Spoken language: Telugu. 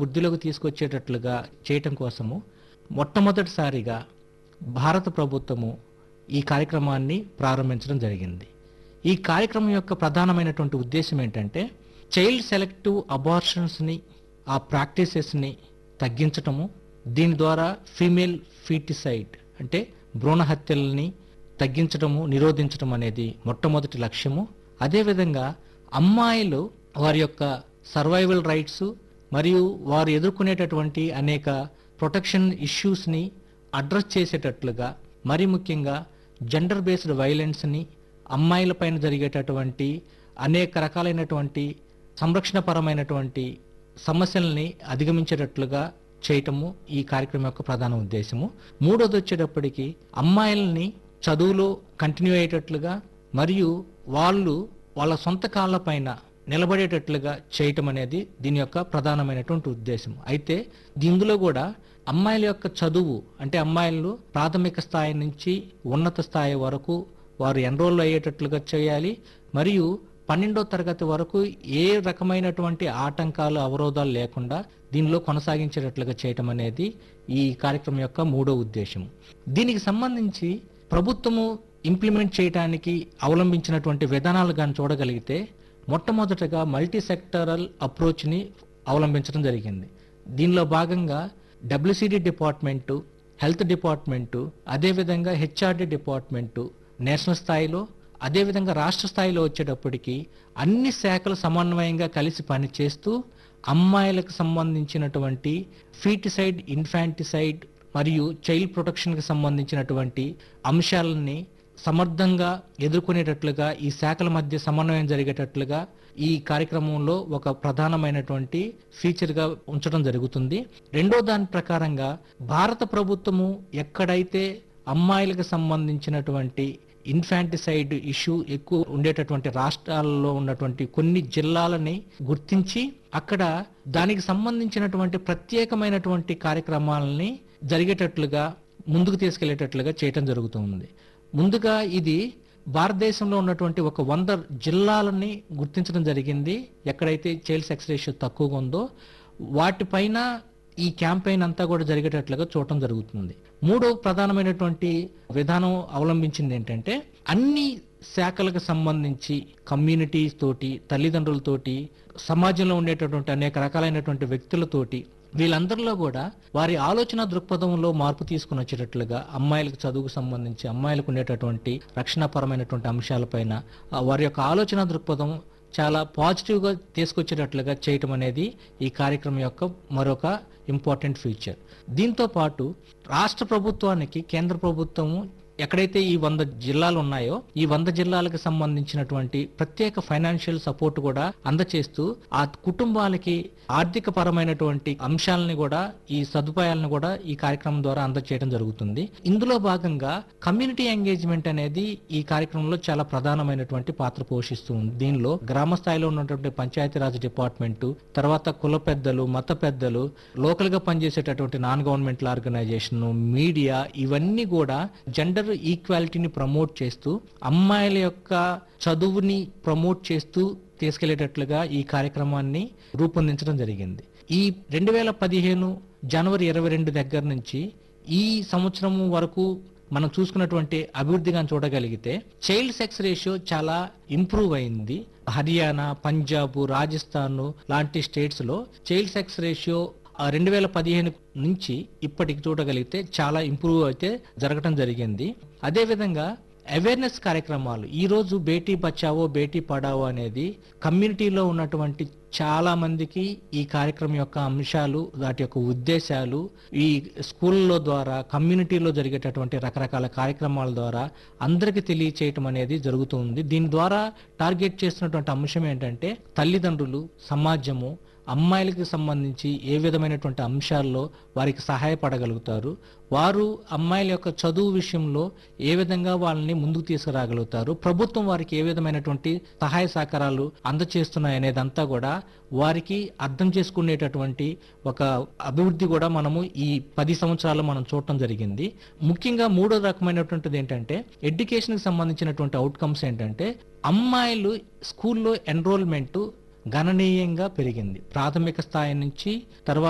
వృద్ధిలోకి తీసుకొచ్చేటట్లుగా చేయటం కోసము మొట్టమొదటిసారిగా భారత ప్రభుత్వము ఈ కార్యక్రమాన్ని ప్రారంభించడం జరిగింది ఈ కార్యక్రమం యొక్క ప్రధానమైనటువంటి ఉద్దేశం ఏంటంటే చైల్డ్ సెలెక్టివ్ అబార్షన్స్ని ఆ ప్రాక్టీసెస్ని తగ్గించటము దీని ద్వారా ఫీమేల్ ఫీటిసైడ్ అంటే భ్రూణ హత్యలని తగ్గించడము నిరోధించడం అనేది మొట్టమొదటి లక్ష్యము అదేవిధంగా అమ్మాయిలు వారి యొక్క సర్వైవల్ రైట్స్ మరియు వారు ఎదుర్కొనేటటువంటి అనేక ప్రొటెక్షన్ ఇష్యూస్ని అడ్రస్ చేసేటట్లుగా మరి ముఖ్యంగా జెండర్ బేస్డ్ వైలెన్స్ని అమ్మాయిలపైన జరిగేటటువంటి అనేక రకాలైనటువంటి సంరక్షణపరమైనటువంటి సమస్యల్ని అధిగమించేటట్లుగా చేయటము ఈ కార్యక్రమం యొక్క ప్రధాన ఉద్దేశము మూడోది వచ్చేటప్పటికి అమ్మాయిల్ని చదువులో కంటిన్యూ అయ్యేటట్లుగా మరియు వాళ్ళు వాళ్ళ సొంత కాళ్ళపైన నిలబడేటట్లుగా చేయటం అనేది దీని యొక్క ప్రధానమైనటువంటి ఉద్దేశం అయితే ఇందులో కూడా అమ్మాయిల యొక్క చదువు అంటే అమ్మాయిలు ప్రాథమిక స్థాయి నుంచి ఉన్నత స్థాయి వరకు వారు ఎన్రోల్ అయ్యేటట్లుగా చేయాలి మరియు పన్నెండో తరగతి వరకు ఏ రకమైనటువంటి ఆటంకాలు అవరోధాలు లేకుండా దీనిలో కొనసాగించేటట్లుగా చేయటం అనేది ఈ కార్యక్రమం యొక్క మూడో ఉద్దేశం దీనికి సంబంధించి ప్రభుత్వము ఇంప్లిమెంట్ చేయడానికి అవలంబించినటువంటి విధానాలు కానీ చూడగలిగితే మొట్టమొదటగా మల్టీ సెక్టరల్ అప్రోచ్ని అవలంబించడం జరిగింది దీనిలో భాగంగా డబ్ల్యూసిడి డిపార్ట్మెంటు హెల్త్ డిపార్ట్మెంటు అదేవిధంగా హెచ్ఆర్డి డిపార్ట్మెంటు నేషనల్ స్థాయిలో అదేవిధంగా రాష్ట్ర స్థాయిలో వచ్చేటప్పటికి అన్ని శాఖలు సమన్వయంగా కలిసి పనిచేస్తూ అమ్మాయిలకు సంబంధించినటువంటి ఫీటిసైడ్ ఇన్ఫాంటిసైడ్ మరియు చైల్డ్ ప్రొటెక్షన్కి సంబంధించినటువంటి అంశాలని సమర్థంగా ఎదుర్కొనేటట్లుగా ఈ శాఖల మధ్య సమన్వయం జరిగేటట్లుగా ఈ కార్యక్రమంలో ఒక ప్రధానమైనటువంటి ఫీచర్గా ఉంచడం జరుగుతుంది రెండో దాని ప్రకారంగా భారత ప్రభుత్వము ఎక్కడైతే అమ్మాయిలకు సంబంధించినటువంటి ఇన్ఫాంటిసైడ్ ఇష్యూ ఎక్కువ ఉండేటటువంటి రాష్ట్రాల్లో ఉన్నటువంటి కొన్ని జిల్లాలని గుర్తించి అక్కడ దానికి సంబంధించినటువంటి ప్రత్యేకమైనటువంటి కార్యక్రమాలని జరిగేటట్లుగా ముందుకు తీసుకెళ్లేటట్లుగా చేయటం జరుగుతుంది ముందుగా ఇది భారతదేశంలో ఉన్నటువంటి ఒక వంద జిల్లాలని గుర్తించడం జరిగింది ఎక్కడైతే చైల్డ్ సెక్స్ రేషియో తక్కువగా ఉందో వాటిపైన ఈ క్యాంపెయిన్ అంతా కూడా జరిగేటట్లుగా చూడటం జరుగుతుంది మూడో ప్రధానమైనటువంటి విధానం అవలంబించింది ఏంటంటే అన్ని శాఖలకు సంబంధించి కమ్యూనిటీస్ తోటి తల్లిదండ్రులతోటి సమాజంలో ఉండేటటువంటి అనేక రకాలైనటువంటి వ్యక్తులతోటి వీళ్ళందరిలో కూడా వారి ఆలోచన దృక్పథంలో మార్పు తీసుకుని వచ్చేటట్లుగా అమ్మాయిలకు చదువుకు సంబంధించి అమ్మాయిలకు ఉండేటటువంటి రక్షణపరమైనటువంటి అంశాలపైన ఆ, వారి యొక్క ఆలోచన దృక్పథం చాలా పాజిటివ్గా తీసుకొచ్చేటట్లుగా చేయటం అనేది ఈ కార్యక్రమం యొక్క మరొక ఇంపార్టెంట్ ఫీచర్ దీంతో పాటు రాష్ట్ర ప్రభుత్వానికి కేంద్ర ప్రభుత్వము ఎక్కడైతే ఈ వంద జిల్లాలు ఉన్నాయో ఈ వంద జిల్లాలకు సంబంధించినటువంటి ప్రత్యేక ఫైనాన్షియల్ సపోర్ట్ కూడా అందచేస్తూ ఆ కుటుంబాలకి ఆర్థిక పరమైనటువంటి అంశాలని కూడా ఈ సదుపాయాలను కూడా ఈ కార్యక్రమం ద్వారా అందచేయడం జరుగుతుంది ఇందులో భాగంగా కమ్యూనిటీ ఎంగేజ్మెంట్ అనేది ఈ కార్యక్రమంలో చాలా ప్రధానమైనటువంటి పాత్ర పోషిస్తుంది దీనిలో గ్రామ స్థాయిలో ఉన్నటువంటి పంచాయతీరాజ్ డిపార్ట్మెంట్ తర్వాత కుల పెద్దలు మత పెద్దలు లోకల్ గా పనిచేసేటటువంటి నాన్ గవర్నమెంటల్ ఆర్గనైజేషన్ మీడియా ఇవన్నీ కూడా జెండర్ ఈక్వాలిటీని ప్రమోట్ చేస్తూ అమ్మాయిల యొక్క చదువుని ప్రమోట్ చేస్తూ తీసుకెళ్లేటట్లుగా ఈ కార్యక్రమాన్ని రూపొందించడం జరిగింది ఈ రెండు వేల పదిహేను జనవరి ఇరవై రెండు దగ్గర నుంచి ఈ సంవత్సరం వరకు మనం చూసుకున్నటువంటి అభివృద్ధిగా చూడగలిగితే చైల్డ్ సెక్స్ రేషియో చాలా ఇంప్రూవ్ అయింది హర్యానా పంజాబ్ రాజస్థాన్ లాంటి స్టేట్స్ లో చైల్డ్ సెక్స్ రేషియో రెండు వేల పదిహేను నుంచి ఇప్పటికి చూడగలిగితే చాలా ఇంప్రూవ్ అయితే జరగటం జరిగింది అదేవిధంగా అవేర్నెస్ కార్యక్రమాలు ఈ రోజు బేటీ బచావో బేటీ పడావో అనేది కమ్యూనిటీలో ఉన్నటువంటి చాలా మందికి ఈ కార్యక్రమం యొక్క అంశాలు వాటి యొక్క ఉద్దేశాలు ఈ స్కూల్లో ద్వారా కమ్యూనిటీలో జరిగేటటువంటి రకరకాల కార్యక్రమాల ద్వారా అందరికీ తెలియచేయటం అనేది జరుగుతుంది దీని ద్వారా టార్గెట్ చేస్తున్నటువంటి అంశం ఏంటంటే తల్లిదండ్రులు సమాజము అమ్మాయిలకి సంబంధించి ఏ విధమైనటువంటి అంశాల్లో వారికి సహాయపడగలుగుతారు వారు అమ్మాయిల యొక్క చదువు విషయంలో ఏ విధంగా వాళ్ళని ముందుకు తీసుకురాగలుగుతారు ప్రభుత్వం వారికి ఏ విధమైనటువంటి సహాయ సహకారాలు అందచేస్తున్నాయి అనేదంతా కూడా వారికి అర్థం చేసుకునేటటువంటి ఒక అభివృద్ధి కూడా మనము ఈ పది సంవత్సరాలు మనం చూడటం జరిగింది ముఖ్యంగా మూడో రకమైనటువంటిది ఏంటంటే ఎడ్యుకేషన్కి సంబంధించినటువంటి అవుట్కమ్స్ ఏంటంటే అమ్మాయిలు స్కూల్లో ఎన్రోల్మెంట్ గణనీయంగా పెరిగింది ప్రాథమిక స్థాయి నుంచి తర్వాత